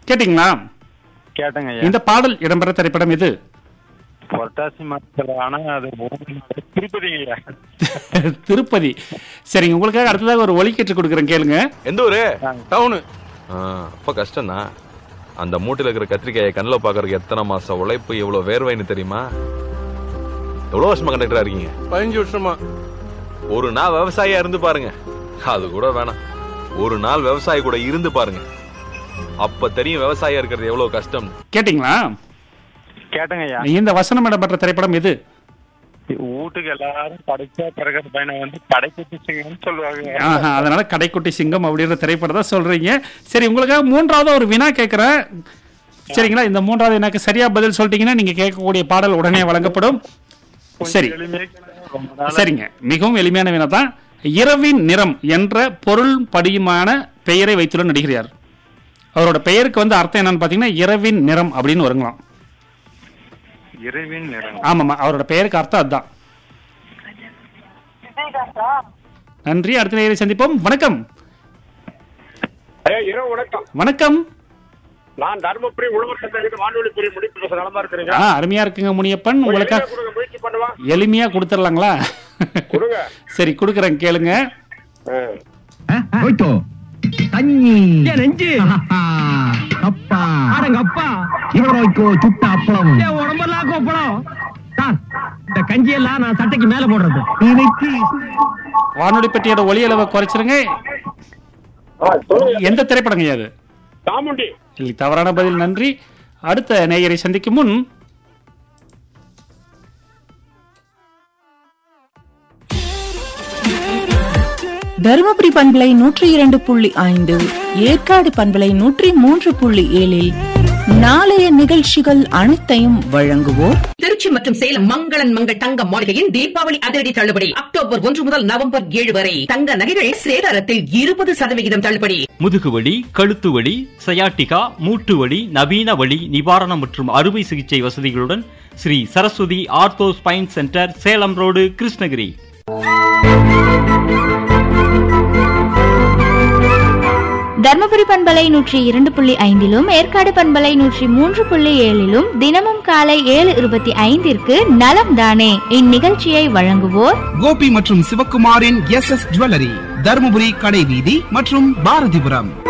கேட்டிங்களா கேட்டேங்க ஐயா இந்த பாடல் இடம்பெற திரைப்படம் இது புரட்டாசி மாசத்துல ஆனா அது திருப்பதிங்க ஐயா திருப்பதி சரிங்க உங்களுக்காக அடுத்ததாக ஒரு ஒலிக்கீற்று கொடுக்குறேன் கேளுங்க எந்த ஊரு டவுனு அப்ப கஷ்டம்தான் அந்த மூட்டையில இருக்கிற கத்திரிக்காயை கண்ணில் பாக்குறதுக்கு எத்தனை மாசம் உழைப்பு எவ்வளவு வேர்வைன்னு தெரியுமா எவ்வளவு வருஷமா கண்டக்டரா இருக்கீங்க பதினஞ்சு வருஷமா ஒரு நாள் விவசாயியா இருந்து பாருங்க அது கூட வேணாம் ஒரு நாள் விவசாயி கூட இருந்து பாருங்க அப்ப தெரியும் விவசாயியா இருக்கிறது எவ்வளவு கஷ்டம் கேட்டிங்களா கேட்டேங்க ஐயா இந்த வசனம் இடம்பெற்ற திரைப்படம் இது வீட்டுக்கு எல்லாரும் படைச்சா பிறகு பையனை வந்து படைக்கிட்டுச்சுங்கன்னு சொல்லுவாங்க ஆஹா, அதனால கடைக்குட்டி சிங்கம் அப்படின்ற திரைப்படம் தான் சொல்றீங்க சரி உங்களுக்காக மூன்றாவது ஒரு வினா கேட்கிறேன் சரிங்களா இந்த மூன்றாவது எனக்கு சரியா பதில் சொல்லிட்டீங்கன்னா நீங்க கேட்கக்கூடிய பாடல் உடனே வழங்கப்படும் சரி எளிமையா கேட்டேன். ரொம்ப நாளா சரிங்க மிகவும் எளிமையான வினா தான் இரவின் நிறம் என்ற பொருள் படியுமான பெயரை வைத்துள்ள நடிகர் யார் அவரோட பெயருக்கு வந்து அர்த்தம் என்னன்னு பாத்தீங்கன்னா இரவின் நிறம் அப்படின்னு வருங்களாம் இறைவின் நிறம் ஆமாம்மா அவரோட பெயருக்கு அர்த்தம் அதுதான் நன்றி அடுத்த நேரம் சந்திப்போம் வணக்கம் ஐயா இரவு வணக்கம் வணக்கம் நான் தர்மபுரி உழவர் சந்தைக்கு வானொலி பிரிவு முடிப்பு பேச நலமா இருக்கிறீங்க ஆ அருமையா இருக்குங்க முனியப்பன் உங்களுக்கு எளிமையா கொடுங்க முயற்சி பண்ணுவா எளிமையா கொடுத்துடலாங்களா கொடுங்க சரி கொடுக்குறேன் கேளுங்க போய்த்தோ தண்ணி நெஞ்சு அப்பா அடங்கப்பா இவரோய்க்கோ சுட்ட அப்பளம் உடம்பெல்லாம் கொப்பளம் சார் இந்த கஞ்சி எல்லாம் நான் சட்டைக்கு மேல போடுறது இன்னைக்கு வானொலி பெட்டியோட ஒலி அளவை குறைச்சிருங்க ஆ, சொல்லுங்க எந்த திரைப்படங்க அது சாமுண்டி இல்லை தவறான பதில் நன்றி அடுத்த நேயரை சந்திக்கும் முன் தருமபுரி பண்பலை நூற்றி இரண்டு புள்ளி ஐந்து ஏற்காடு பண்பலை நூற்றி மூன்று புள்ளி ஏழில் நாளைய நிகழ்ச்சிகள் அனைத்தையும் வழங்குவோர் திருச்சி மற்றும் சேலம் மங்களன் மங்கள் தங்க மாளிகையின் தீபாவளி அதிரடி தள்ளுபடி அக்டோபர் ஒன்று முதல் நவம்பர் ஏழு வரை தங்க நகைகள் சேதாரத்தில் இருபது சதவிகிதம் தள்ளுபடி முதுகுவலி கழுத்து வலி சயாட்டிகா மூட்டு வலி நவீன வலி நிவாரணம் மற்றும் அறுவை சிகிச்சை வசதிகளுடன் Shri Saraswati ortho spine centre Salem road Krishnagiri Dharmapuri பண்பலை நூற்றி இரண்டு புள்ளி ஐந்திலும் ஏற்காடு பண்பலை நூற்றி மூன்று புள்ளி ஏழிலும் தினமும் காலை ஏழு இருபத்தி ஐந்திற்கு நலம் தானே இந்நிகழ்ச்சியை வழங்குவோர் கோபி மற்றும் சிவக்குமாரின் எஸ் எஸ் ஜுவல்லரி தருமபுரி கடை வீதி மற்றும் பாரதிபுரம்